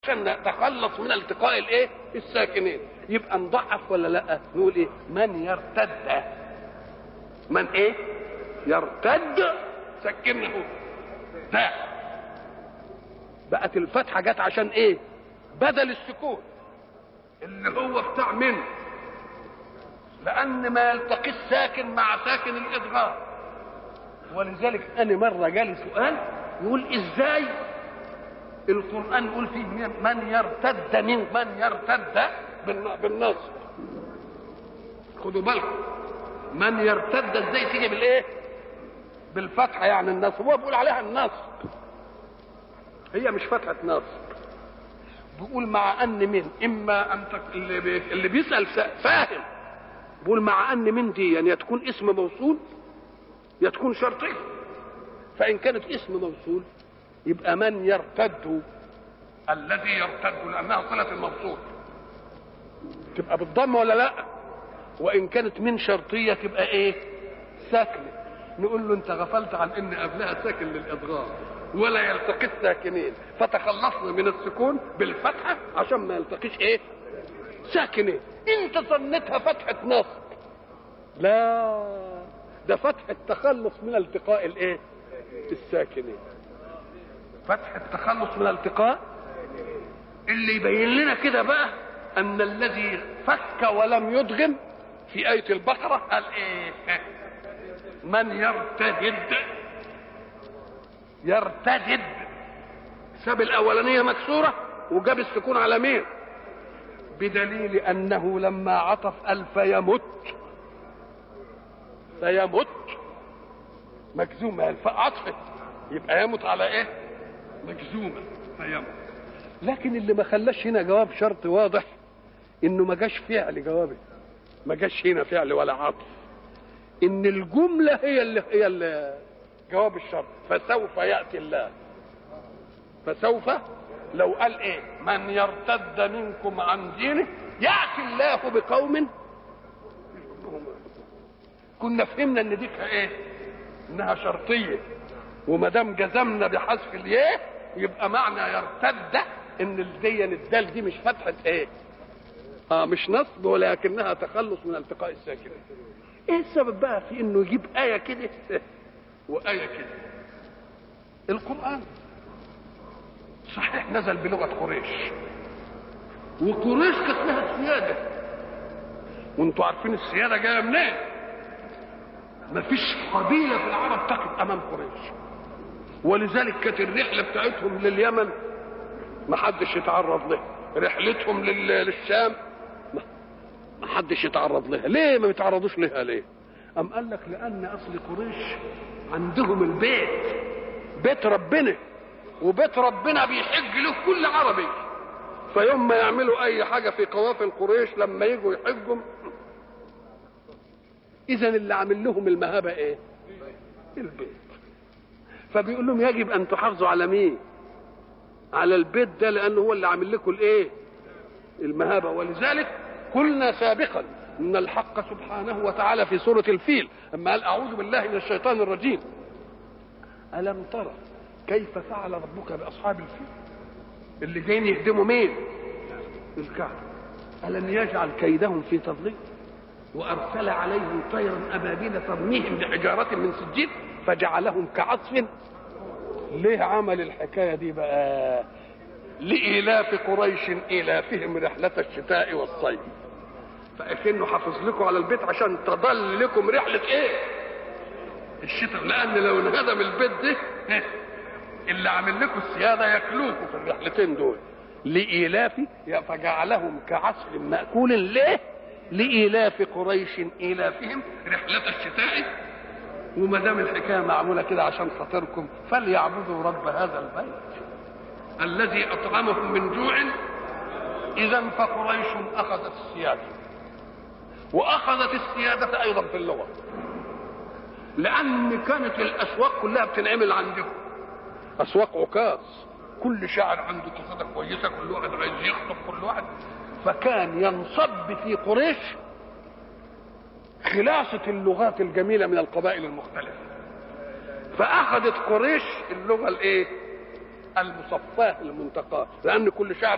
عشان نتخلص من التقاء الايه الساكنين يبقى نضعف ولا لا نقول ايه من يرتد من ايه يرتد سكنه ده بقت الفتحه جت عشان ايه بدل السكون اللي هو بتاع من لان ما يلتقي الساكن مع ساكن الادغام ولذلك انا مره جالي سؤال يقول ازاي القران يقول فيه من يرتد من من يرتد بالنصب خدوا بالكم من يرتد ازاي تيجي بالايه بالفتحه يعني النصب هو بيقول عليها النصب هي مش فتحه نصب بيقول مع ان من اما ان تك... اللي, بي... اللي بيسال فاهم بيقول مع ان من دي يعني تكون اسم موصول يا تكون شرطيه فان كانت اسم موصول يبقى من يرتد الذي يرتد لانها صله الموصول تبقى بالضم ولا لا وان كانت من شرطيه تبقى ايه ساكنه نقول له انت غفلت عن ان قبلها ساكن للادغام ولا يلتقي الساكنين فتخلصنا من السكون بالفتحه عشان ما يلتقيش ايه ساكنين انت ظنتها فتحه نصب لا ده فتح التخلص من التقاء الايه الساكنين فتح التخلص من الالتقاء اللي يبين لنا كده بقى ان الذي فك ولم يدغم في آية البقرة قال ايه من يرتدد يرتدد ساب الأولانية مكسورة وجاب السكون على مين بدليل أنه لما عطف قال فيمت فيمت مجزومة الفاء عطفت يبقى يمت على ايه مجزومة فيمت لكن اللي ما خلاش هنا جواب شرط واضح انه ما جاش فعل جوابه ما جاش هنا فعل ولا عطف ان الجملة هي اللي هي اللي جواب الشرط فسوف يأتي الله فسوف لو قال ايه من يرتد منكم عن دينه يأتي الله بقوم كنا فهمنا ان دي ايه انها شرطيه وما دام جزمنا بحذف الياء يبقى معنى يرتد ان الدي الدال دي مش فتحه ايه اه مش نصب ولكنها تخلص من التقاء الساكنين ايه السبب بقى في انه يجيب ايه كده وايه كده القران صحيح نزل بلغه قريش وقريش كانت لها سياده وانتوا عارفين السياده جايه منين مفيش قبيله في العرب تقف امام قريش ولذلك كانت الرحله بتاعتهم لليمن ما حدش يتعرض لها رحلتهم للشام ما حدش يتعرض لها ليه ما بيتعرضوش لها ليه ام قال لك لان اصل قريش عندهم البيت بيت ربنا وبيت ربنا بيحج له كل عربي فيوم ما يعملوا اي حاجه في قوافل قريش لما يجوا يحجوا اذا اللي عامل لهم المهابه ايه البيت فبيقول لهم يجب ان تحافظوا على مين على البيت ده لانه هو اللي عامل لكم الايه المهابه ولذلك قلنا سابقا ان الحق سبحانه وتعالى في سوره الفيل اما قال اعوذ بالله من الشيطان الرجيم الم ترى كيف فعل ربك باصحاب الفيل اللي جايين يهدموا مين الكعبه الم يجعل كيدهم في تضليل وارسل عليهم طيرا ابابيل ترميهم بحجاره من سجيل فجعلهم كعصف ليه عمل الحكايه دي بقى لإيلاف قريش إيلافهم رحلة الشتاء والصيف فأكنه حافظ لكم على البيت عشان تضل لكم رحلة إيه؟ الشتاء لأن لو انهدم البيت ده اللي عامل لكم السيادة ياكلوكم في الرحلتين دول لإيلاف فجعلهم كعصف مأكول ليه؟ لإيلاف قريش إيلافهم رحلة الشتاء وما دام الحكايه معموله كده عشان خاطركم فليعبدوا رب هذا البيت الذي اطعمهم من جوع اذا فقريش اخذت السياده واخذت السياده ايضا في اللغه لان كانت الاسواق كلها بتنعمل عندهم اسواق عكاظ كل شاعر عنده قصيده كويسه كل واحد عايز يخطب كل واحد فكان ينصب في قريش خلاصة اللغات الجميلة من القبائل المختلفة فأخذت قريش اللغة الإيه؟ المصفاة المنتقاة لأن كل شعر